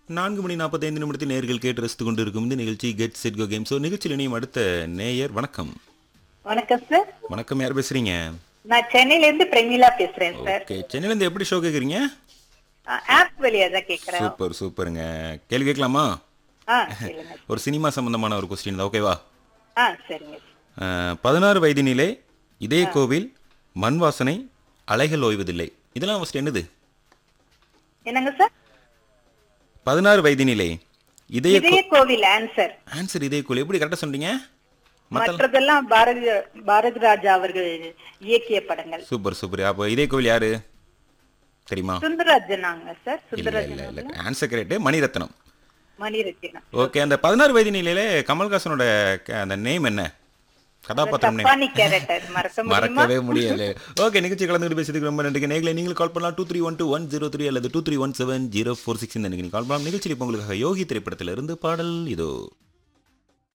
நான்கு மணி நாற்பத்தைந்து நிமிடத்தில் நேர்கள் கேட்டு ரசித்துக் கொண்டிருக்கும் இந்த நிகழ்ச்சி get set go game show நிகழ்ச்சியில் இணையும் அடுத்த நேயர் வணக்கம் வணக்கம் சார் வணக்கம் யார் பேசுறீங்க நான் சென்னையில இருந்து பிரமிளா பேசுறேன் சார் ஓகே சென்னையிலேருந்து எப்படி ஷோ கேட்குறீங்க ஆப் வழியா தான் கேக்குறேன் சூப்பர் சூப்பருங்க கேள்வி கேட்கலாமா ஆ சொல்லுங்க ஒரு சினிமா சம்பந்தமான ஒரு கொஸ்டின் தான் ஓகேவா ஆ சரிங்க அஹ், பதினாறு வயதினிலே இதே கோவில் மண் வாசனை அலைகள் ஓய்வதில்லை இதெல்லாம் ஃபஸ்ட் என்னது என்னங்க சார் பதினாறு வயதினிலே இதய இதய கோவில் ஆன்சர் ஆன்சர் இதய கோவில் எப்படி கரெக்டாக சொன்னீங்க மற்ற மற்றதெல்லாம் பாரதி பாரதி ராஜா அவர்கள் இயக்கிய படங்கள் சூப்பர் சூப்பர் அப்போ இதய கோவில் யாரு தெரியுமா சுந்தரராஜனாங்க சார் இல்ல சுந்தரராஜன் இல்ல இல்ல answer correct Maniratnam Maniratnam okay அந்த பதினாறு வயது நிலையில கமல்ஹாசனோட க- அந்த நேம் என்ன கதாபாத்திரம் நேம் தப்பானி கேரக்டர் மறக்க முடியுமா மறக்கவே முடியல ஓகே நிகழ்ச்சி கலந்துட்டு பேசுறதுக்கு ரொம்ப நன்றி நேர்களை நீங்கள் கால் பண்ணலாம் two three one two one zero three அல்லது two three one seven zero four six இந்த நீங்கள் கால் பண்ணலாம் நிகழ்ச்சியில் இப்போ உங்களுக்காக யோகி திரைப்படத்திலிருந்து பாடல் இதோ